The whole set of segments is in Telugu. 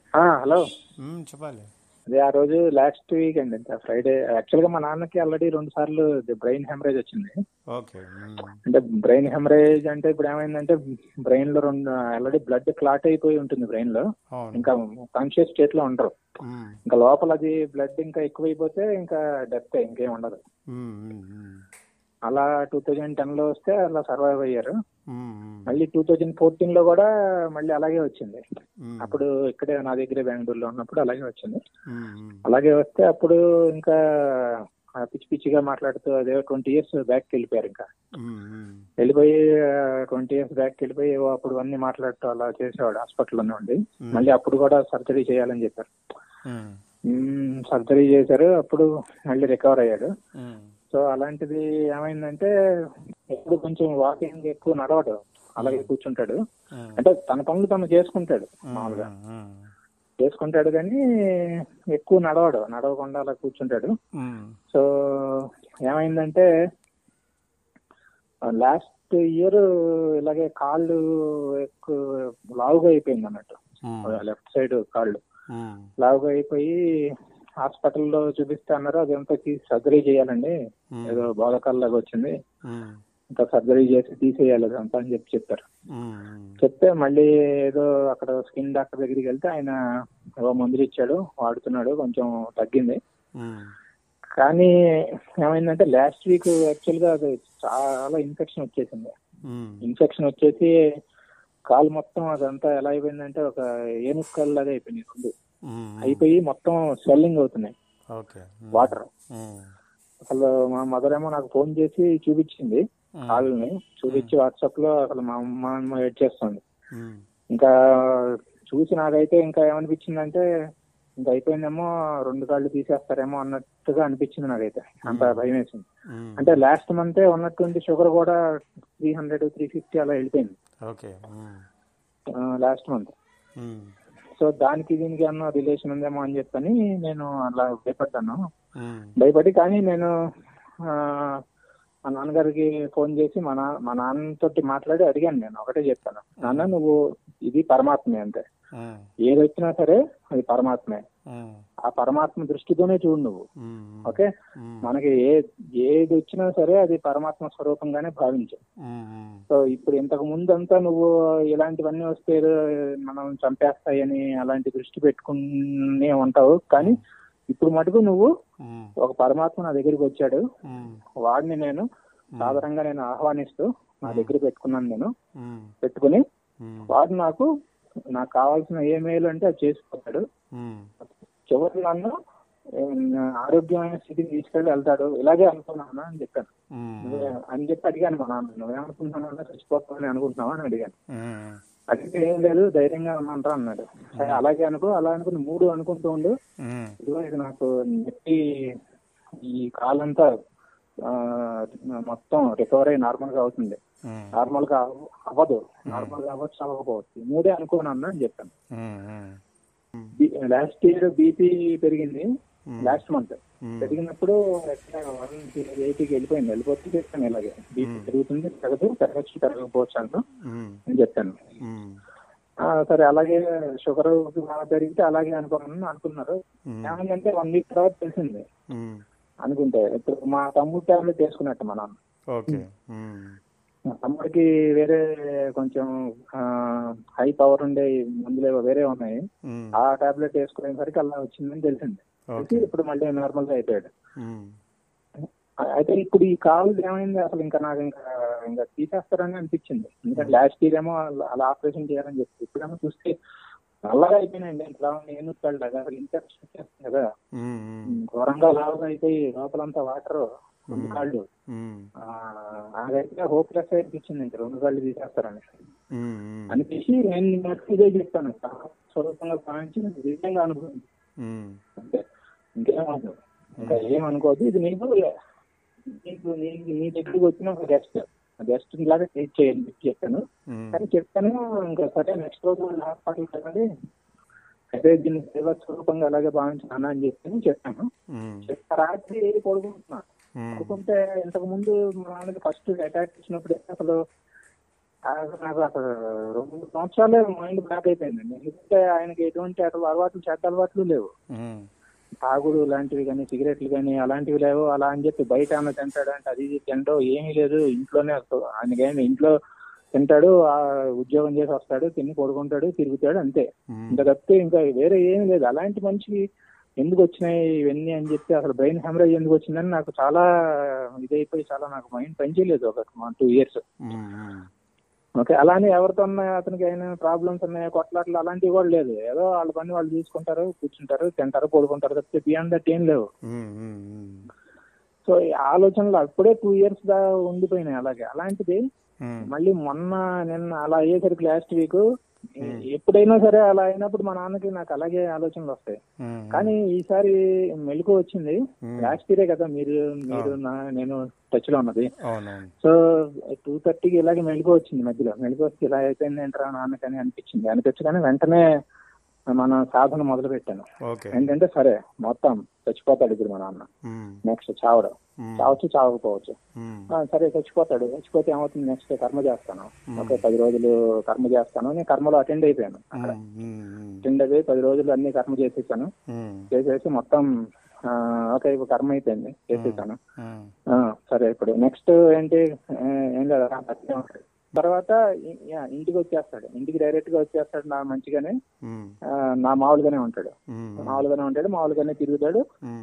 ఆ, హలో మ్మ్, చెప్పాలి అదే ఆ రోజు లాస్ట్ వీక్ అండి ఇంకా ఫ్రైడే యాక్చువల్ గా మా నాన్నకి ఆల్రెడీ రెండు సార్లు బ్రెయిన్ హెమరేజ్ వచ్చింది ఓకే మ్మ్. అంటే బ్రెయిన్ హెమరేజ్ అంటే ఇప్పుడు ఏమైందంటే బ్రెయిన్ లో రెండు ఆల్రెడీ బ్లడ్ క్లాట్ అయిపోయి ఉంటుంది బ్రెయిన్ లో అవును ఇంకా కాన్షియస్ స్టేట్ లో ఉండరు మ్మ్. ఇంకా లోపల అది బ్లడ్ ఇంకా ఎక్కువైపోతే ఇంకా డెత్ ఇంకేం ఉండదు మ్మ్, మ్మ్, మ్మ్. అలా టూ థౌజండ్ టెన్ లో వస్తే అలా సర్వైవ్ అయ్యారు మ్మ్, మ్మ్. మళ్ళీ టూ థౌజండ్ ఫోర్టీన్ లో కూడా మళ్ళీ అలాగే వచ్చింది మ్మ్. అప్పుడు ఇక్కడే నా దగ్గరే బెంగళూరులో ఉన్నప్పుడు అలాగే వచ్చింది మ్మ్, మ్మ్. అలాగే వస్తే అప్పుడు ఇంకా ఆ పిచ్చి పిచ్చిగా మాట్లాడుతూ అదే ట్వంటీ ఇయర్స్ బ్యాక్ వెళ్ళిపోయారు ఇంకా మ్మ్, మ్మ్. వెళ్ళిపోయి ట్వంటీ ఇయర్స్ బ్యాక్ వెళ్ళిపోయి ఏవో అప్పుడు అన్ని మాట్లాడుతూ అలా చేసేవాడు హాస్పిటల్లోనే ఉండి మళ్ళీ అప్పుడు కూడా సర్జరీ చేయాలని చెప్పారు మ్మ్. సర్జరీ చేశారు అప్పుడు మళ్ళీ రికవర్ అయ్యాడు మ్మ్. సో అలాంటిది ఏమైందంటే ఎప్పుడు కొంచెం వాకింగ్ ఎక్కువ నడవడు అలాగే కూర్చుంటాడు మ్మ్. అంటే తన పనులు తను చేసుకుంటాడు మామూలుగా మ్మ్. చేసుకుంటాడు కానీ ఎక్కువ నడవడు నడవకుండా అలా కూర్చుంటాడు మ్మ్. సో ఏమైందంటే లాస్ట్ ఇయర్ ఇలాగే కాళ్ళు ఎక్కువ లావుగా అయిపోయింది అన్నట్టు మ్మ్. లెఫ్ట్ సైడ్ కాళ్ళు మ్మ్. లావుగా అయిపోయి హాస్పిటల్లో చూపిస్తే అన్నారు అదంతా తీసి సర్జరీ చేయాలండి ఏదో బోధకాల్లాగా వచ్చింది మ్మ్. ఇంకా సర్జరీ చేసి తీసేయాలి అదంతా అని చెప్పి చెప్పారు మ్మ్. చెప్తే మళ్ళీ ఏదో అక్కడ స్కిన్ డాక్టర్ దగ్గరికి వెళ్తే ఆయన ఏవో మందులు ఇచ్చాడు వాడుతున్నాడు కొంచెం తగ్గింది మ్మ్. కానీ ఏమైందంటే లాస్ట్ వీక్ యాక్చువల్ గా అది చాలా ఇన్ఫెక్షన్ వచ్చేసింది మ్మ్. ఇన్ఫెక్షన్ వచ్చేసి కాలు మొత్తం అదంతా ఎలా అయిపోయిందంటే ఒక ఏనుగు కాలు లాగా అయిపోయింది రెండు మ్మ్. అయిపోయి మొత్తం స్వెల్లింగ్ అవుతున్నాయి ఓకే మ్మ్. వాటర్ మ్మ్. అసలు మా మదర్ ఏమో నాకు ఫోన్ చేసి చూపించింది మ్మ్. కాళ్ళని చూపించి వాట్సాప్ లో అసలు మా అమ్మ అమ్మ వెయిట్ చేస్తుంది మ్మ్. ఇంకా చూసి నాకైతే ఇంకా ఏమనిపించిందంటే ఇంకా అయిపోయిందేమో రెండు కాళ్ళు తీసేస్తారేమో అన్నట్టుగా అనిపించింది నాకైతే అంత భయం వేసింది మ్మ్. అంటే లాస్ట్ మంతే ఉన్నటువంటి షుగర్ కూడా త్రీ హండ్రెడ్ త్రీ ఫిఫ్టీ అలా వెళ్ళిపోయింది ఓకే మ్మ్. లాస్ట్ మంత్ మ్మ్. సో దానికి దీనికి ఏమన్నా రిలేషన్ ఉందేమో అని చెప్పని నేను అలా భయపడ్డాను మ్మ్. భయపడి కానీ నేను ఆ, మా నాన్నగారికి ఫోన్ చేసి మా నా మా నాన్నతోటి మాట్లాడి అడిగాను నేను ఒకటే చెప్పాను నాన్న నువ్వు ఇది పరమాత్మే అంతే మ్మ్. ఏది వచ్చినా సరే అది పరమాత్మే మ్మ్. ఆ పరమాత్మ దృష్టితోనే చూడు నువ్వు మ్మ్. ఓకే మ్మ్. మనకి ఏ ఏది వచ్చినా సరే అది పరమాత్మ స్వరూపంగానే భావించు మ్మ్. సో ఇప్పుడు ఇంతకు ముందు అంతా నువ్వు ఇలాంటివన్నీ వస్తే ఏదో మనం చంపేస్తాయని అలాంటి దృష్టి పెట్టుకునే ఉంటావు కానీ ఇప్పుడు మటుకు నువ్వు మ్మ్. ఒక పరమాత్మ నా దగ్గరికి వచ్చాడు మ్మ్. వాడిని నేను సాధారణంగా నేను ఆహ్వానిస్తూ నా దగ్గర పెట్టుకున్నాను నేను మ్మ్. పెట్టుకుని మ్మ్. వాడు నాకు నాకు కావాల్సిన ఏ మేలు అంటే అది చేసిపోతాడు మ్మ్. చివరి నన్ను ఏం, ఆరోగ్యమైన స్థితికి తీసుకెళ్ళి వెళ్తాడు ఇలాగే అనుకున్నాను అని చెప్పాను మ్మ్. నువ్వే- అని చెప్పి అడిగాను మా నాన్న నువ్వేమనుకుంటున్నావు చచ్చిపోతావని అనుకుంటున్నావా అని అడిగాను మ్మ్. అడిగితే ఏం లేదు ధైర్యంగా ఉన్నాంట్రా అన్నాడు సరే అలాగే అనుకో అలా అనుకుని మూడు అనుకుంటూ ఉండు మ్మ్. ఇదిగో ఇది నాకు నెట్టి ఈ కాలంతా ఆ, మొత్తం రికవర్ అయ్యి నార్మల్ గా అవుతుంది మ్మ్. నార్మల్ గా అవ్వ- అవ్వదు నార్మల్ గా అవ్వచ్చు అవ్వకపోవచ్చు ఈ మూడే అనుకోను అని చెప్పాను మ్మ్. లాస్ట్ ఇయర్ బీపీ పెరిగింది లాస్ట్ మంత్ మ్మ్. పెరిగినప్పుడు వన్ ఎయిటీకి వెళ్ళిపోయింది వెళ్ళిపోతే చెప్పాను ఇలాగే బీపీ పెరుగుతుంది పెరగదు పెరగచ్చు పెరగకపోవచ్చు అంటూ మ్మ్. అని చెప్పాను మ్మ్. ఆ, సరే అలాగే షుగర్ బాగా పెరిగితే అలాగే అనుకోమని అనుకున్నారు మ్మ్. ఏమైందంటే వన్ వీక్ తర్వాత తెలిసింది మ్మ్. అనుకుంటే ఇప్పుడు మా తమ్ముడు టాబ్లెట్ వేసుకున్నట్టు మా నాన్న ఓకే మ్మ్. మా తమ్ముడికి వేరే కొంచెం హై పవర్ ఉండే మందులు ఏవో వేరే ఉన్నాయి మ్మ్. ఆ టాబ్లెట్ వేసుకునేసరికి అలా వచ్చిందని తెలిసింది తెలిసి ఓకే ఇప్పుడు మళ్ళీ నార్మల్ గా అయిపోయాడు మ్మ్. అయితే ఇప్పుడు ఈ కాలు ఏమైంది అసలు ఇంకా నాకు ఇంకా ఇంకా తీసేస్తారని అనిపించింది ఎందుకంటే లాస్ట్ ఇయర్ ఏమో అలా- అలా ఆపరేషన్ చేయాలని చెప్పి ఇప్పుడేమో చూస్తే నల్లగా అయిపోయినాయండి ఇట్లా నేను కళ్ళగా అసలు ఇన్ఫెక్షన్ వచ్చేస్తుంది కదా మ్మ్. మ్మ్. ఘోరంగా లావుగా అయిపోయి లోపలంతా వాటర్ రెండు కాళ్ళు మ్మ్. ఆ, నాకైతే హోప్లెస్ అనిపించింది ఇంకా రెండు కాళ్ళు తీసేస్తారని మ్మ్. మ్మ్. అనిపించి నేను మటుకు ఇదే చెప్తాను స్వరూపంగా భావించి నేను నిజంగా అనుకుంది మ్మ్. అంతే ఇంకేమనుకో ఇంకా ఏమనుకోవద్దు ఇది నీకు నీకు నీ- నీ దగ్గరికి వచ్చిన ఒక గెస్ట్ గెస్ట్ లాగా ట్రీట్ చేయండి చెప్పి చెప్పాను మ్మ్. కానీ చెప్తాను ఇంకా సరే నెక్స్ట్ రోజు హాస్పిటల్ కదండి అయితే దీన్ని సేవ స్వరూపంగా అలాగే భావించాను అని చెప్పి చెప్పాను మ్మ్. చెప్తా రాత్రి పడుకుంటున్నా మ్మ్. పడుకుంటే ఇంతకు ముందు మా నాన్నకి ఫస్ట్ అటాక్ ఇచ్చినప్పుడు అసలు అసలు నాకు అసలు రెండు సంవత్సరాలే మైండ్ బ్లాక్ అయిపోయిందండి ఎందుకంటే ఆయనకి ఎటువంటి అటు అలవాట్లు చెడ్డ అలవాట్లు లేవు ఉమ్, తాగుడు లాంటివి కానీ సిగరెట్లు కానీ అలాంటివి లేవు అలా అని చెప్పి బయట ఆమె తింటాడు అంటే అది ఇది తినడం ఏమీ లేదు ఇంట్లోనే అసలు ఆయనకేమి ఇంట్లో తింటాడు ఆ ఉద్యోగం చేసి వస్తాడు తిని పడుకుంటాడు తిరుగుతాడు అంతే ఉమ్, ఇంకా తప్పితే ఇంకా వేరే ఏమీ లేదు అలాంటి మనిషికి ఎందుకు వచ్చినాయి ఇవన్నీ అని చెప్పి అసలు బ్రెయిన్ హెమరేజ్ ఎందుకు వచ్చిందని నాకు చాలా ఇదైపోయి చాలా నాకు మైండ్ పనిచేయలేదు ఒక టూ ఇయర్స్ ఉమ్, ఉమ్, ఓకే అలానే ఎవరితో ఉన్నాయి అతనికి అయిన ప్రాబ్లమ్స్ ఉన్నాయి కొట్లాట్లు అలాంటివి కూడా లేదు ఏదో వాళ్ళ పని వాళ్ళు చూసుకుంటారు కూర్చుంటారు తింటారు పడుకుంటారు తప్పితే బియాండ్ దట్ ఏం లేవు ఉమ్, ఉమ్, ఉమ్, సో ఈ ఆలోచనలు అప్పుడే టూ ఇయర్స్ దా ఉండిపోయినాయి అలాగే అలాంటిది ఉమ్, మళ్ళీ మొన్న నిన్న అలా అయ్యేసరికి లాస్ట్ వీక్ ఎప్పుడైనా సరే అలా అయినప్పుడు మా నాన్నకి నాకు అలాగే ఆలోచనలు వస్తాయి ఉమ్, కానీ ఈసారి మెలకు వచ్చింది ఉమ్, లాస్ట్ ఇయరే కదా మీరు మీరు నా నేను టచ్ లో ఉన్నది అవునవును సో టూ థర్టీకి ఇలాగే మెలకు వచ్చింది మధ్యలో మెలకు వస్తే ఇలా అయిపోయింది ఏంట్రా నాన్నకని అనిపించింది అనిపించగానే వెంటనే మన సాధన మొదలు పెట్టాను ఓకే ఏంటంటే సరే మొత్తం చచ్చిపోతాడు ఇప్పుడు మా నాన్న ఉమ్, నెక్స్ట్ చావడం ఉమ్, చావచ్చు చావకపోవచ్చు ఉమ్, ఆ, సరే చచ్చిపోతాడు చచ్చిపోతే ఏమవుతుంది నెక్స్ట్ కర్మ చేస్తాను ఓకే పది రోజులు కర్మ చేస్తాను నేను కర్మలో అటెండ్ అయిపోయాను అక్కడ ఉమ్, ఉమ్, ఉమ్, అటెండ్ అయిపోయి పది రోజులు అన్ని కర్మ చేసేసాను ఉమ్, చేసేసి మొత్తం ఆ, ఓకే ఇప్పుడు కర్మ అయిపోయింది చేసేసాను ఉమ్, ఆ, సరే ఇప్పుడు నెక్స్ట్ ఏంటి ఆ, ఏం లేదు రా, బతికే ఉంటాడు. తర్వాత ఇ- యా, ఇంటికి వచ్చేస్తాడు ఇంటికి డైరెక్ట్ గా వచ్చేస్తాడు నా మంచిగానే ఉమ్, ఆ, నా మామూలుగానే ఉంటాడు ఉమ్, మామూలుగానే ఉంటాడు మామూలుగానే తిరుగుతాడు ఉమ్,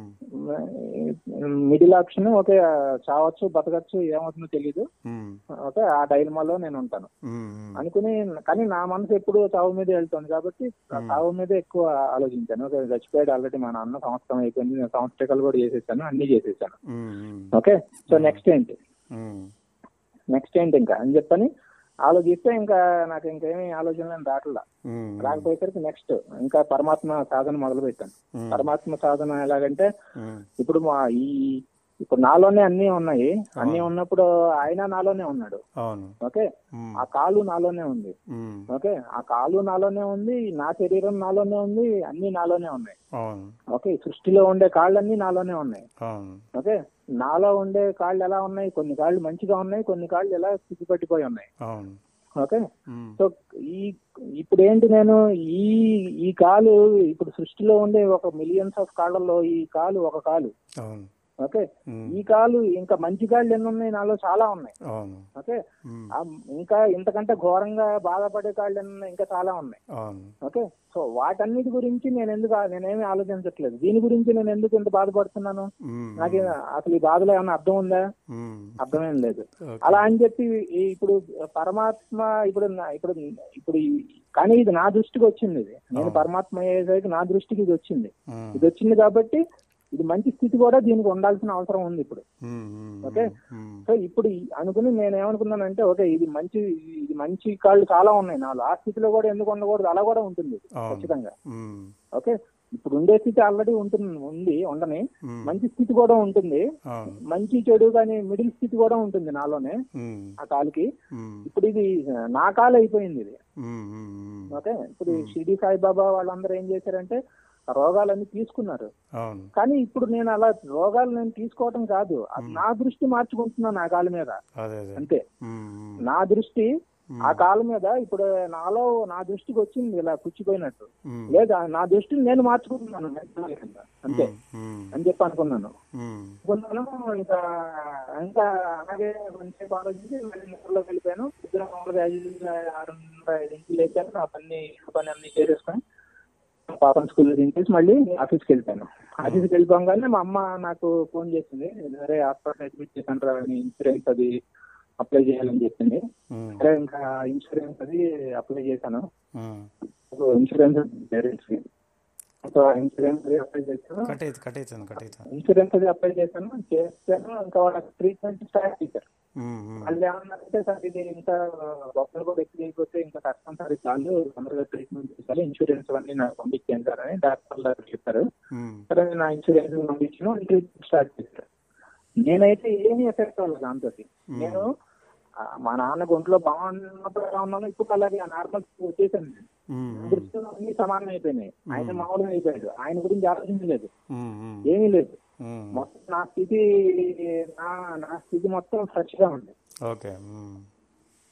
మిడిల్ ఆప్షన్ ఓకే చావచ్చు బతకచ్చు ఏమవుతుందో తెలీదు ఉమ్, ఓకే ఆ డైలమాలో నేను ఉంటాను ఉమ్, ఉమ్, అనుకుని కానీ నా మనసు ఎప్పుడు చావు మీద వెళ్తుంది కాబట్టి ఆ చావు మీద ఎక్కువ ఆలోచించాను ఓకే చచ్చిపోయాడు ఆల్రెడీ మా నాన్న సంవత్సరం అయిపోయింది నేను సంవత్సరాలు కూడా చేసేసాను అన్ని చేసేసాను ఉమ్, ఉమ్, ఓకే సో నెక్స్ట్ ఏంటి ఉమ్, నెక్స్ట్ ఏంటి ఇంకా అని చెప్పని ఆలోచిస్తే ఇంకా నాకు ఇంకేమీ ఆలోచనలు దాటలా ఉమ్, రాకపోయేసరికి నెక్స్ట్ ఇంకా పరమాత్మ సాధన మొదలు పెట్టాను ఉమ్, పరమాత్మ సాధన ఎలాగంటే ఉమ్, ఇప్పుడు మా ఈ ఇప్పుడు నాలోనే అన్ని ఉన్నాయి అన్ని ఉన్నప్పుడు ఆయన నాలోనే ఉన్నాడు అవును ఓకే ఉమ్, ఆ కాలు నాలోనే ఉంది ఉమ్, ఓకే ఆ కాలు నాలోనే ఉంది నా శరీరం నాలోనే ఉంది అన్ని నాలోనే ఉన్నాయి అవును ఓకే ఈ సృష్టిలో ఉండే కాళ్ళన్నీ నాలోనే ఉన్నాయి అవును ఓకే నాలో ఉండే కాళ్ళు ఎలా ఉన్నాయి కొన్ని కాళ్ళు మంచిగా ఉన్నాయి కొన్ని కాళ్ళు ఎలా పట్టిపోయి ఉన్నాయి అవును ఓకే ఉమ్, సో ఈ ఇప్పుడు ఏంటి నేను ఈ ఈ కాలు ఇప్పుడు సృష్టిలో ఉండే ఒక మిలియన్స్ ఆఫ్ కాళ్ళల్లో ఈ కాలు ఒక కాలు అవును ఓకే ఉమ్, ఈ కాలు ఇంకా మంచి కాళ్ళు ఎన్ని ఉన్నాయి నాలో చాలా ఉన్నాయి అవును ఓకే ఉమ్, ఆ ఇంకా ఇంతకంటే ఘోరంగా బాధపడే కాళ్ళు ఎన్ని ఉన్నాయి ఇంకా చాలా ఉన్నాయి అవును ఓకే సో వాటన్నిటి గురించి నేను ఎందుకు ఆ- నేనేమి ఆలోచించట్లేదు దీని గురించి నేను ఎందుకు ఇంత బాధపడుతున్నాను ఉమ్, నాకు అసలు ఈ బాధలో ఏమన్నా అర్థం ఉందా ఉమ్, అర్థమేం లేదు ఓకే. అలా అని చెప్పి ఈ- ఇప్పుడు పరమాత్మ ఇప్పుడు నా- ఇప్పుడు ఇప్పుడు ఈ- కానీ ఇది నా దృష్టికి వచ్చింది ఇది నేను పరమాత్మ అయ్యేసరికి నా దృష్టికి ఇది వచ్చింది ఉమ్, ఇది వచ్చింది కాబట్టి ఇది మంచి స్థితి కూడా దీనికి ఉండాల్సిన అవసరం ఉంది ఇప్పుడు ఉమ్, ఉమ్, ఓకే. ఉమ్, సో ఇప్పుడు ఈ- అనుకుని నేను ఏమనుకున్నానంటే ఓకే ఇది మంచి ఇది మంచి కాళ్ళు చాలా ఉన్నాయి నాలో ఆ స్థితిలో కూడా ఎందుకు ఉండకూడదు అలా కూడా ఉంటుంది ఇది, అవును. ఖచ్చితంగా ఉమ్, ఓకే ఇప్పుడు ఉండే స్థితి ఆల్రెడీ ఉంటుంది ఉంది ఉండని ఉమ్, మంచి స్థితి కూడా ఉంటుంది అవును మంచి చెడు కానీ మిడిల్ స్థితి కూడా ఉంటుంది నాలోనే ఉమ్, ఆ కాలుకి ఉమ్, ఇప్పుడు ఇది నా కాలు అయిపోయింది ఇది ఉమ్, ఉమ్, ఉమ్, ఓకే ఇప్పుడు ఈ షిరిడి సాయిబాబా వాళ్ళందరూ ఏం చేశారంటే ఆ రోగాలన్నీ తీసుకున్నారు అవును కానీ ఇప్పుడు నేను అలా రోగాలు నేను తీసుకోవటం కాదు అది నా దృష్టి మార్చుకుంటున్నాను ఆ కాలు మీద అదే అదే అంతే ఉమ్, ఉమ్, నా దృష్టి ఆ కాలు మీద ఇప్పుడు నాలో నా దృష్టికి వచ్చింది ఇలా పుచ్చిపోయినట్టు ఉమ్, లేదా నా దృష్టిని నేను మార్చుకుంటున్నాను మెల్లమెల్లగా. అంతే ఉమ్, అని చెప్పి అనుకున్నాను ఉమ్, అనుకున్నాను ఇంకా ఇంకా అలాగే కొంచెంసేపు ఆలోచించి మళ్ళీ నిద్రలోకి వెళ్ళిపోయాను పొద్దున మామూలుగా యాజ్ యూజువల్ ఆరున్నర ఐదింటికి లేచాను నా పని పని అన్ని చేసేసుకొని పాపం స్కూల్లో దించేసి మళ్ళీ ఆఫీస్కి వెళ్ళిపోయాను ఆఫీస్కి వెళ్ళిపోగానే మా అమ్మ నాకు ఫోన్ చేసింది సరే హాస్పిటల్ అడ్మిట్ చేశాను రా ఇన్సూరెన్స్ అది అప్లై చేయాలని చెప్పింది ఉమ్, సరే ఇంకా ఇన్సూరెన్స్ అది అప్లై చేశాను ఉమ్. ఇన్సూరెన్స్ పేరెంట్స్ కి సో ఇన్సూరెన్స్ అది అప్లై చేశాను కట్ అవుతుంది కట్ అవుతుంది కట్ అవుతుంది ఇన్సూరెన్స్ అది అప్లై చేశాను చేశాను ఇంకా వాళ్ళకి ట్రీట్మెంట్ స్టార్ట్ చేశారు ఉమ్, ఉమ్, వాళ్ళు ఏమన్నారంటే సార్ ఇది ఇంకా డాక్టర్ కూడా ఎక్కువ అయిపోతే ఇంకా కష్టం సార్ ఇది చాలు తొందరగా ట్రీట్మెంట్ చేయాలి ఇన్సూరెన్స్ అన్ని నాకు పంపించాను సార్ అని డాక్టర్ గారు చెప్పారు ఉమ్, సరే నేను నా ఇన్సూరెన్స్ పంపించిన ట్రీట్మెంట్ స్టార్ట్ చేశారు నేనైతే ఏమీ ఎఫెక్ట్ అవ్వలేదు దాంతో నేను ఆ, మా నాన్న ఒంట్లో బాగున్నప్పుడు ఎలా ఉన్నాను ఇప్పుడు అలాగే నార్మల్ వచ్చేసాను నేను. ఉమ్, నా దృష్టిలో అన్ని సమానం అయిపోయినాయి ఆయన మామూలుగా అయిపోయాడు ఆయన గురించి ఆలోచించలేదు ఉమ్, ఉమ్, ఏమీ లేదు ఉమ్. మొత్తం నా స్థితి నా నా స్థితి మొత్తం ఫ్రెష్ గా ఉంది ఓకే ఉమ్,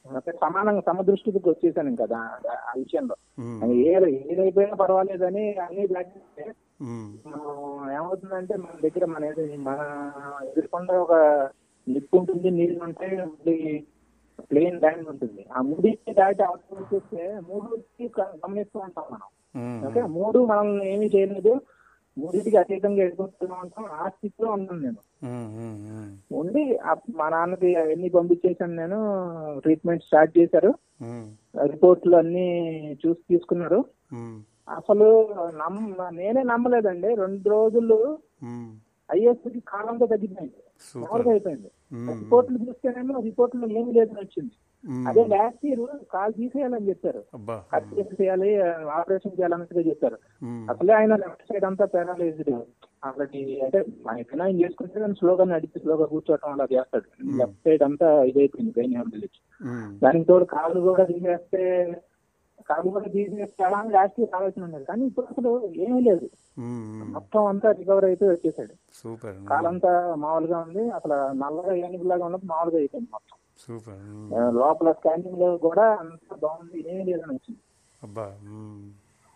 అంటే సమానంగా సమదృష్టికి వచ్చేసాను ఇంకా దా- దా- ఆ విషయంలో మ్మ్. అది ఏది ఏదైపోయినా పర్వాలేదని అన్ని బ్లాక్ చేస్తే మ్మ్. మనం ఏమవుతుందంటే మన దగ్గర మన ఎదు- మన ఎదుర్కొండ ఒక నిప్పు ఉంటుంది నీళ్ళు ఉంటాయి మళ్ళీ ప్లేన్ ల్యాండ్ ఉంటుంది ఆ మూడింటిని దాటి అవసరం వచ్చేస్తే మూడుకి గమనిస్తూ ఉంటాం మనం మ్మ్. ఓకే మూడు మనం ఏమీ చేయలేదు మూడింటికి అతీతంగా ఎదుర్కొంటున్నాం ఉంటాం ఆ స్థితిలో ఉన్నాను నేను మ్మ్. మ్మ్. మ్మ్. ఉండి అప్- మా నాన్నకి అవన్నీ పంపించేసాను నేను ట్రీట్మెంట్ స్టార్ట్ చేశారు మ్మ్. రిపోర్ట్లు అన్ని చూసి తీసుకున్నారు మ్మ్. అసలు నమ్మ నేనే నమ్మలేదండి రెండు రోజులు మ్మ్. ఐఎస్కి కాలంతో తగ్గిపోయింది సూపర్ మామూలుగా అయిపోయింది మ్మ్. రిపోర్ట్లు చూస్తేనేమో రిపోర్ట్లో ఏమీ లేదని వచ్చింది మ్మ్. అదే లాస్ట్ ఇయర్ కాల్ తీసేయాలని చెప్పారు అబ్బా కట్ చేసేయాలి ఆపరేషన్ చేయాలన్నట్టుగా చెప్పారు మ్మ్. అసలే ఆయన లెఫ్ట్ సైడ్ అంతా పారాలైజ్డ్ అక్కడికి అంటే ఆయన ఆయన చేసుకుంటే కానీ స్లోగా నడిచి స్లోగా కూర్చోవటం అలా చేస్తాడు లెఫ్ట్ సైడ్ అంతా ఇదైపోయింది గైన్ తెలియచ్చు మ్మ్. దానికి తోడు కాలు కూడా తీసేస్తే కాలు కూడా తీసేస్తే అలా అని లాస్ట్ ఇయర్ ఆలోచన ఉన్నది కానీ ఇప్పుడు అసలు ఏమీ లేదు మ్మ్. మొత్తం అంతా రికవర్ అయితే వచ్చేసాడు సూపర్ కాలంతా మామూలుగా ఉంది అసలు నల్లగా ఏనుగులాగా ఉన్నది మామూలుగా అయిపోయింది మొత్తం సూపర్ మ్మ్. ఆ, లోపల స్కానింగ్ లో కూడా అంత బాగుంది ఏమీ లేదని వచ్చింది అబ్బా మ్మ్.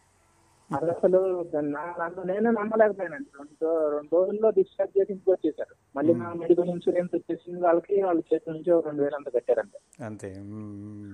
అది అసలు నా- నన్ను నేనే నమ్మలేకపోయానండి రెండు రెండు రోజుల్లో డిశ్చార్జ్ చేసి ఇంటికి వచ్చేసారు మళ్ళీ నా మెడికల్ ఇన్సూరెన్స్ వచ్చేసింది వాళ్ళకి వాళ్ళ చేతి నుంచి ఒక రెండు వేలు అంత కట్టారంట అంతే మ్మ్.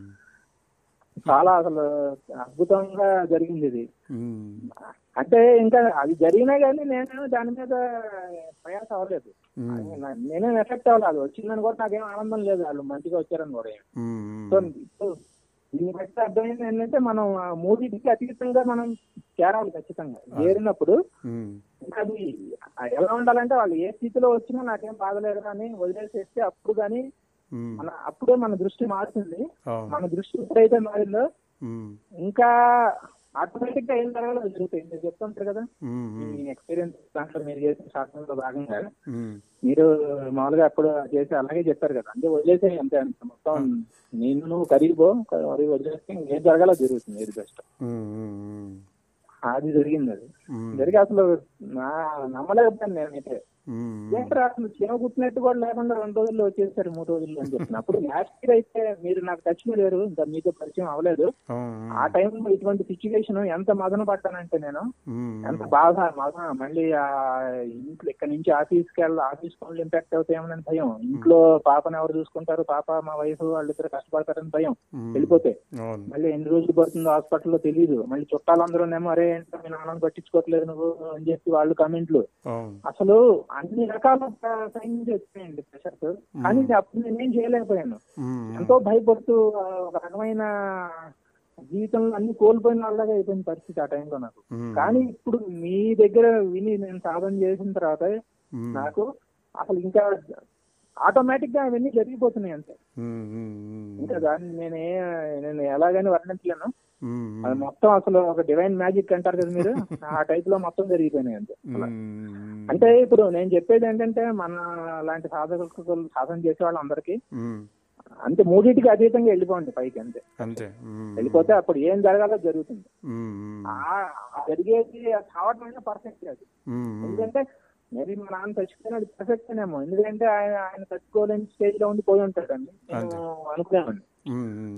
చాలా అసలు అద్భుతంగా జరిగింది ఇది మ్మ్. అంటే ఇంకా అది జరిగినా కానీ నేను దాని మీద ప్రయాస అవ్వలేదు మ్మ్. నా- నేనేం ఎఫెక్ట్ అవ్వలేదు వచ్చిందని కూడా నాకేం ఆనందం లేదు వాళ్ళు మంచిగా వచ్చారని కూడా ఏం. మ్మ్. సో ఇప్పుడు దీన్ని బట్టి అర్థమైంది ఏంటంటే మనం ఆ మూడింటికి అతీతంగా మనం చేరాలి ఖచ్చితంగా చేరినప్పుడు మ్మ్. ఇంకా అది ఎలా ఉండాలంటే వాళ్ళు ఏ స్థితిలో వచ్చినా నాకేం బాధలేదు కానీ వదిలేసేస్తే అప్పుడు కానీ మ్మ్. మన అప్పుడే మన దృష్టి మారుతుంది అవును మన దృష్టి ఎప్పుడైతే మారిందో మ్మ్. ఇంకా ఆటోమేటిక్ గా ఏం జరగాలో జరుగుతాయి మీరు చెప్తుంటారు కదా మ్మ్. మీ మ్మ్. ఎక్స్పీరియన్స్ దాంట్లో మీరు చేసిన శాస్త్రంలో భాగంగా మ్మ్. మీరు మామూలుగా అప్పుడు చేసి అలాగే చెప్పారు కదా అంటే వదిలేసే అంతే అంత మొత్తం నేను నువ్వు కరిగిపో కరిగి వదిలేస్తే ఏం జరగాలో జరుగుతుంది ఏది బెస్ట్ మ్మ్. మ్మ్. అది జరిగింది అది మ్మ్. జరిగి అసలు నా నమ్మలేకపోయాను నేనైతే మ్మ్. ఏంట్రా అసలు చీమ కుట్టినట్టు కూడా లేకుండా రెండు రోజుల్లో వచ్చేసారు మూడు రోజుల్లో అని చెప్పిన అప్పుడు లాస్ట్ ఇయర్ అయితే మీరు నాకు టచ్ లో లేరు ఇంకా మీతో పరిచయం అవ్వలేదు అవును. ఆ టైంలో ఇటువంటి సిచ్యువేషన్ ఎంత మదన పడ్డానంటే నేను మ్మ్. ఎంత బాధ మదన మళ్ళీ ఆ ఇంట్లో ఇక్కడ నుంచి ఆఫీస్కి వెళ్ళి ఆఫీస్ పనులు ఇంపాక్ట్ అవుతాయేమోనని భయం ఇంట్లో పాపను ఎవరు చూసుకుంటారు పాప మా వైఫ్ వాళ్ళిద్దరు కష్టపడతారని భయం మ్మ్. వెళ్ళిపోతే అవును మళ్ళీ ఎన్ని రోజులు పడుతుందో హాస్పిటల్లో తెలియదు మళ్ళీ చుట్టాలందరూనేమో అరే ఏంటో మీ నాన్నని పట్టించుకోవట్లేదు నువ్వు అని చెప్పి వాళ్ళు కమెంట్లు అవును అసలు అన్ని రకాల సైన్ నుంచి వచ్చాయండి ప్రెషర్స్ కానీ ఇది అప్పుడు నేనేం చేయలేకపోయాను మ్మ్. ఎంతో భయపడుతూ ఆ, ఒక రకమైన జీవితంలో అన్ని కోల్పోయిన వాళ్ళగా అయిపోయిన పరిస్థితి ఆ టైంలో నాకు మ్మ్. కానీ ఇప్పుడు మీ దగ్గర విని నేను సాధన చేసిన తర్వాత మ్మ్. నాకు అసలు ఇంకా ఆటోమేటిక్ గా అవన్నీ జరిగిపోతున్నాయి అంతే మ్మ్. మ్మ్. ఇంకా దాన్ని నేను ఏ- నేను ఎలాగని వర్ణించలేను మ్మ్. అది మొత్తం అసలు ఒక డివైన్ మ్యాజిక్ అంటారు కదా మీరు ఆ టైప్ లో మొత్తం జరిగిపోయినాయి అంతే అలా. మ్మ్. అంటే ఇప్పుడు నేను చెప్పేది ఏంటంటే మన లాంటి సాధకులకు సాధన చేసే వాళ్ళందరికీ మ్మ్. అంతే మూడింటికి అతీతంగా వెళ్ళిపోండి పైకి అంతే అంతే మ్మ్. వెళ్ళిపోతే అప్పుడు ఏం జరగాలో జరుగుతుంది మ్మ్. ఆ ఆ జరిగేది కావటం పర్ఫెక్ట్ అది మ్మ్. ఎందుకంటే మేబీ మా నాన్న చచ్చిపోయినాడు పర్ఫెక్ట్ ఏమో ఎందుకంటే ఆయన ఆయన తట్టుకోలేని స్టేజ్ లో ఉండి పోయి ఉంటాడండి నేను అనుకున్నాను మ్మ్.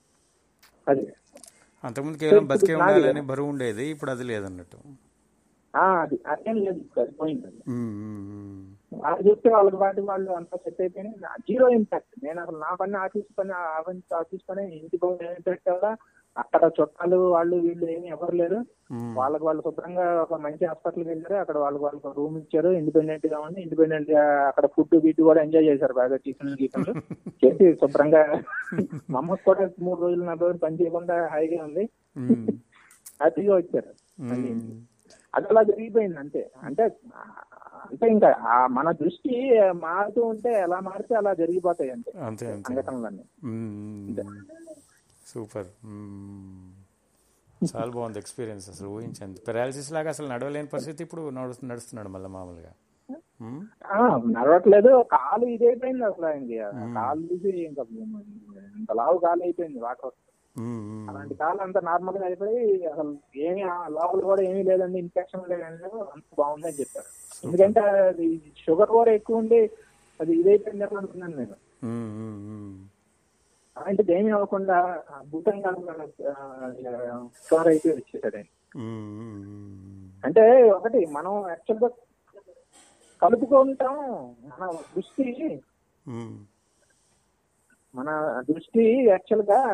అది అంతకుముందు కేవలం బతికే ఇప్పుడు నాది ఉండాలని బరువు ఉండేది ఇప్పుడు అది లేదన్నట్టు ఆ, అది అదేం లేదు అది పోయింది మ్మ్. మ్మ్. వాళ్ళు చెప్తే వాళ్ళకి వాటి వాళ్ళు అంతా సెట్ అయిపోయినాయి జీరో ఇంపాక్ట్ నేను అసలు నా పని ఆఫీస్ పని ఆఫీస్ ఆఫీస్ పని ఇంటి పని ఇంపాక్ట్ వల్ల అక్కడ చుట్టాలు వాళ్ళు వీళ్ళు ఏమి ఎవరు లేరు మ్మ్. వాళ్ళకి వాళ్ళు శుభ్రంగా ఒక మంచి హాస్పిటల్కి వెళ్ళారు అక్కడ వాళ్ళకి వాళ్ళకి రూమ్ ఇచ్చారు ఇండిపెండెంట్ గా ఉండి ఇండిపెండెంట్ గా అక్కడ ఫుడ్ బీట్ కూడా ఎంజాయ్ చేశారు బాగా టిఫిన్ గీఫిన్లు చేసి శుభ్రంగా మా అమ్మకి కూడా మూడు రోజులు నాలుగు రోజులు పని చేయకుండా హాయిగా ఉంది మ్మ్. హ్యాపీగా వచ్చారు మ్మ్. అది అలా జరిగిపోయింది అంతే అంటే ఆ, అంటే ఇంకా ఆ మన దృష్టి మారుతూ ఉంటే ఎలా మారితే అలా జరిగిపోతాయి అంతే అంతే అంతే సంఘటనలన్నీ మ్మ్. సూపర్ మ్మ్. చాలా బాగుంది ఎక్స్పీరియన్స్ అసలు ఊహించండి పెరాలసిస్ లాగా అసలు నడవలేని పరిస్థితి ఇప్పుడు నడుస్తు నడుస్తున్నాడు మళ్ళీ మామూలుగా మ్మ్. ఆ, నడవట్లేదు కాలు ఇదైపోయింది అసలు ఆయనకి కాలు తీసి ఇంకా ఇంత లావు కాలు అయిపోయింది వాటర్ మ్మ్. మ్మ్. అలాంటి కాలు అంత నార్మల్ గా అయిపోయి అసలు ఏమి ఆ లోపల కూడా ఏమీ లేదండి ఇన్ఫెక్షన్ లేదండి అంత బాగుంది అని చెప్పారు ఎందుకంటే అది షుగర్ కూడా ఎక్కువ ఉండి అది ఇదైపోయింది ఎట్లా అనుకున్నాను నేను మ్మ్. మ్మ్. మ్మ్. అలాంటిది ఏమీ అవ్వకుండా అద్భుతంగా స్కోర్ అయిపోయి వచ్చేసాడు ఆయన అంటే ఒకటి మనం యాక్చువల్ గా కలుపుకుంటాం మన దృష్టి మన దృష్టి యాక్చువల్ గా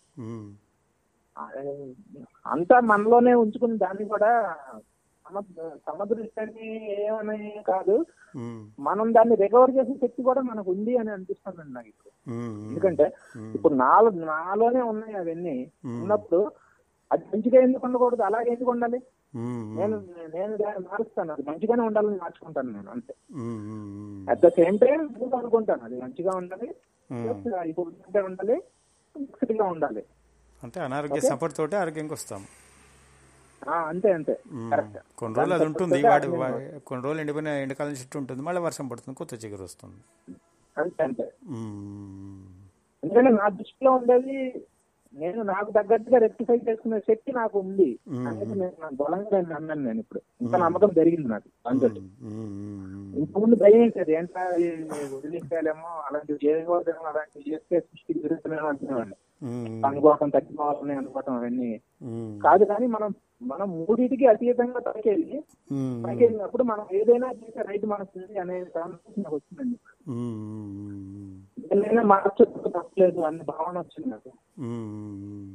ఆ, అంతా మనలోనే ఉంచుకుని దాన్ని కూడా సమ సమదృష్టి ఏమని కాదు మనం దాన్ని రికవర్ చేసే శక్తి కూడా మనకు ఉంది అని అనిపిస్తుంది నాకు ఇప్పుడు ఎందుకంటే ఇప్పుడు నాలో నాలోనే ఉన్నాయి అవన్నీ ఉన్నప్పుడు అది మంచిగా ఎందుకు ఉండకూడదు అలాగే ఎందుకు ఉండాలి నేను నేను దాన్ని మారుస్తాను అది మంచిగానే ఉండాలని మార్చుకుంటాను నేను అంతే అట్ ద సేమ్ టైం నేను అనుకుంటాను అది మంచిగా ఉండాలి plus ఇప్పుడు ఉంటే ఉండాలి fixed గా ఉండాలి అంటే అనారోగ్య సపోర్ట్ తోటి ఆరోగ్యంకి వస్తాం ఆ, అంతే అంతే మ్మ్. కరెక్ట్ కొన్ని రోజులు అది ఉంటుంది వాడి వా- కొన్ని రోజులు ఎండిపోయిన ఎండాకాలం చెట్టు ఉంటుంది మళ్ళీ వర్షం పడుతుంది కొత్త చిగురు వస్తుంది అంతే అంతే మ్మ్. ఎందుకంటే నా దృష్టిలో ఉండేది నేను నాకు తగ్గట్టుగా రెక్టిఫై చేసుకునే శక్తి నాకు ఉంది మ్మ్. అనేది నేను నాకు బలంగా నేను నమ్మాను నేను ఇప్పుడు ఇంకా నమ్మకం పెరిగింది నాకు అంతే మ్మ్. ఇంతకుముందు భయం వేసేది ఏంటా వదిలేసేయాలేమో అలాంటివి చేయకూడదేమో అలాంటివి చేస్తే సృష్టి విరుద్ధమేమో అనుకునేవాడిని మ్మ్. అనుకోవటం తగ్గిపోవాలని అనుకోవటం అవన్నీ మ్మ్. కాదు కానీ మనం మనం మూడింటికి అతీతంగా పైకెళ్ళి మ్మ్. పైకెళ్ళినప్పుడు మనం ఏదైనా చేసే రైట్ మనకు ఉంది అనే కాన్సెప్ట్ నాకు వచ్చిందండి మ్మ్. ఏదైనా మార్చొచ్చు తప్పలేదు అనే భావన వచ్చింది నాకు మ్మ్.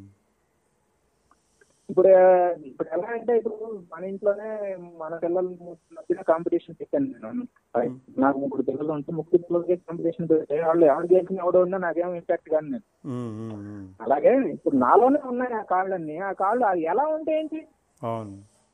ఇప్పుడు ఇప్పుడు ఎలా అంటే ఇప్పుడు మన ఇంట్లోనే మన పిల్లల మధ్యన కాంపిటీషన్ పెట్టాను నేను నాకు ముగ్గురు పిల్లలు ఉంటే ముగ్గురు పిల్లలకి కాంపిటీషన్ పెడితే వాళ్ళు ఎవరు గెలిచిన ఎవడో ఉన్నా నాకేం ఇంపాక్ట్ కానీ నేను మ్మ్. అలాగే ఇప్పుడు నాలోనే ఉన్నాయి ఆ కాళ్ళన్నీ ఆ కాళ్ళు అవి ఎలా ఉంటే ఏంటి అవును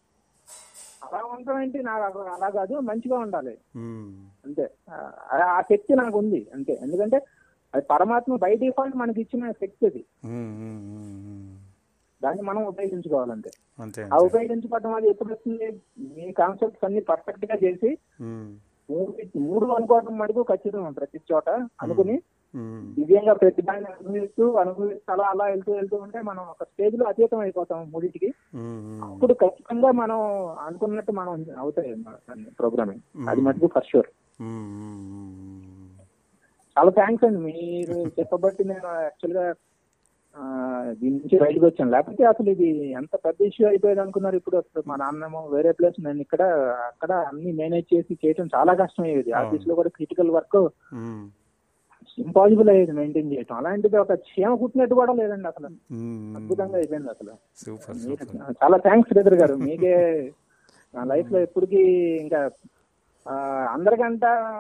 అలా ఉండటం ఏంటి నాకు అలా- అలా కాదు మంచిగా ఉండాలి మ్మ్. అంతే ఆ- ఆ శక్తి నాకు ఉంది అంతే ఎందుకంటే అది పరమాత్మ బై డిఫాల్ట్ మనకి ఇచ్చిన శక్తి అది మ్మ్. మ్మ్. దాన్ని మనం ఉపయోగించుకోవాలంతే అంతే ఆ అంతే ఉపయోగించుకోవడం అది ఎప్పుడు వస్తుంది మీ కాన్సెప్ట్స్ అన్ని పర్ఫెక్ట్ గా చేసి మ్మ్. మూడు మూడు అనుకోవడం మటుకు ఖచ్చితం ప్రతి చోట అనుకుని మ్మ్. దివ్యంగా ప్రతి దాన్ని అనుభవిస్తూ అనుభవిస్తూ అలా అలా వెళ్తూ వెళ్తూ ఉంటే మనం ఒక స్టేజ్ లో అతీతం అయిపోతాం మూడింటికి మ్మ్. అప్పుడు ఖచ్చితంగా మనం అనుకున్నట్టు మనం అవుతాయి ప్రోగ్రామింగ్ అది మటుకు ఫర్ షూర్ మ్మ్. చాలా థ్యాంక్స్ అండి మీరు చెప్పబట్టి నేను యాక్చువల్ గా ఆ, దీని నుంచి బయటకు వచ్చాను లేకపోతే అసలు ఇది ఎంత పెద్ద ఇష్యూ అయిపోయేది అనుకున్నారు ఇప్పుడు అసలు మా నాన్నేమో వేరే ప్లేస్ నేను ఇక్కడ అక్కడ అన్ని మేనేజ్ చేసి చేయడం చాలా కష్టం అయ్యేది ఆఫీస్ లో కూడా క్రిటికల్ వర్క్ మ్మ్. ఇంపాసిబుల్ అయ్యేది మెయింటైన్ చేయడం అలాంటిది ఒక చీమ కుట్టినట్టు కూడా లేదండి అసలు మ్మ్. అద్భుతంగా అయిపోయింది అసలు సూపర్ మీరు- సూపర్ చాలా థ్యాంక్స్ శ్రీధర్ గారు మీకే నా లైఫ్ లో ఎప్పటికీ ఇంకా ఆ, అందరికంట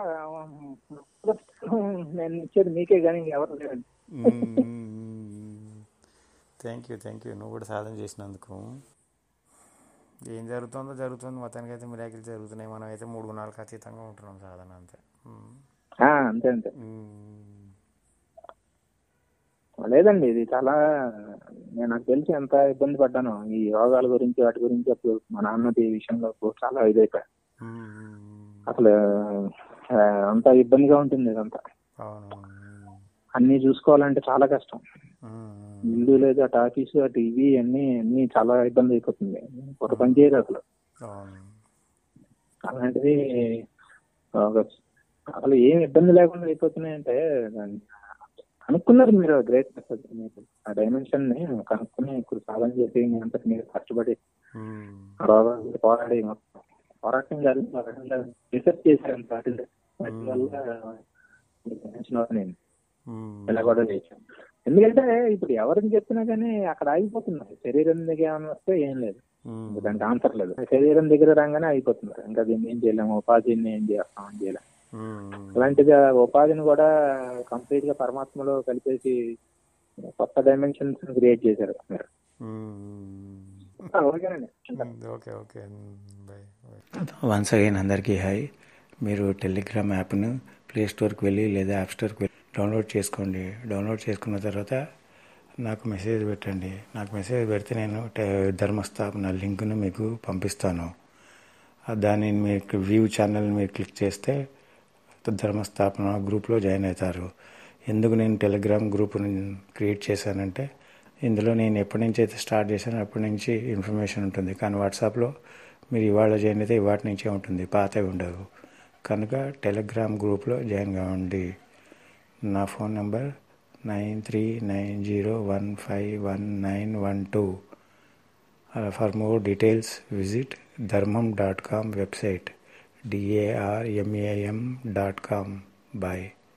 నేను ఇచ్చేది మీకే కానీ ఎవరు లేరండి థ్యాంక్ యూ థ్యాంక్ యూ నువ్వు కూడా సాధన చేసినందుకు ఏం జరుగుతుందో జరుగుతుంది మొత్తానికి అయితే మిరాకిల్ జరుగుతున్నాయి మనం అయితే మూడు గుణాలకు అతీతంగా ఉంటున్నాం సాధన అంతే మ్మ్. ఆ, అంతే అంతే మ్మ్. లేదండి ఇది చాలా నేను నాకు తెలిసి ఎంత ఇబ్బంది పడ్డాను ఈ యోగాల గురించి వాటి గురించి అప్పుడు మా నాన్నది ఈ విషయంలో అప్పుడు చాలా ఇదైపోయా మ్మ్. అసలు ఆ, అంత ఇబ్బందిగా ఉంటుంది ఇదంతా అవును అన్ని చూసుకోవాలంటే చాలా కష్టం మ్మ్. ఇల్లు లేదు అటు ఆఫీసు అటు ఇవి అన్ని అన్ని చాలా ఇబ్బంది అయిపోతుంది ఒక పని చేయరు అసలు అవును అలాంటిది ఒక అసలు ఏం ఇబ్బంది లేకుండా అయిపోతున్నాయంటే దాన్ని కనుక్కున్నారు మీరు గ్రేట్నెస్ అది మీకు ఆ డైమెన్షన్ ని కనుక్కుని ఇప్పుడు సాధన చేసి మీ అంతటి మీరు కష్టపడి మ్మ్. ఆ రోగాల గురించి పోరాడి మొత్తం పోరాటం కాదు రీసెర్చ్ చేశారు వాటి వాటి వల్ల మీకు తెలిసిన వాడిని నేను మ్మ్. ఇలా కూడా చేశాను ఎందుకంటే ఇప్పుడు ఎవరిని చెప్పినా కానీ అక్కడ ఆగిపోతున్నారు శరీరం దగ్గర ఏమైనా వస్తే ఏం లేదు మ్మ్. ఇంకా దానికి ఆన్సర్ లేదు శరీరం దగ్గర రాగానే అయిపోతున్నారు ఇంకా దీన్ని ఏం చేయలేము ఉపాధిని ఏం చేస్తాం ఏం చేయలేము మ్మ్. అలాంటిది ఆ ఉపాధిని కూడా కంప్లీట్ గా పరమాత్మలో కలిపేసి కొత్త డైమెన్షన్స్ క్రియేట్ చేశారు మీరు మ్మ్. ఆ, ఓకేనండి okay okay bye bye once again అందరికీ హాయ్ మీరు టెలిగ్రామ్ యాప్ను ప్లే స్టోర్కి వెళ్ళి లేదా యాప్ స్టోర్కి వెళ్ళి డౌన్లోడ్ చేసుకోండి డౌన్లోడ్ చేసుకున్న తర్వాత నాకు మెసేజ్ పెట్టండి నాకు మెసేజ్ పెడితే నేను ట- ధర్మస్థాపన లింక్ను మీకు పంపిస్తాను ఆ దాన్ని మీకు వ్యూ ఛానల్ మీరు క్లిక్ చేస్తే ధర్మస్థాపన గ్రూప్లో జాయిన్ అవుతారు ఎందుకు నేను టెలిగ్రామ్ గ్రూప్ని క్రియేట్ చేశానంటే ఇందులో నేను ఎప్పటి నుంచి అయితే స్టార్ట్ చేశానో అప్పటి నుంచి ఇన్ఫర్మేషన్ ఉంటుంది కానీ వాట్సాప్లో మీరు ఇవాళ జాయిన్ అయితే ఇవాటి నుంచే ఉంటుంది పాతవి ఉండవు కనుక టెలిగ్రామ్ గ్రూప్లో జాయిన్ కావండి నా phone number nine three nine zero one five one nine one two for more details visit Dharmam dot com website D A R M A M dot com bye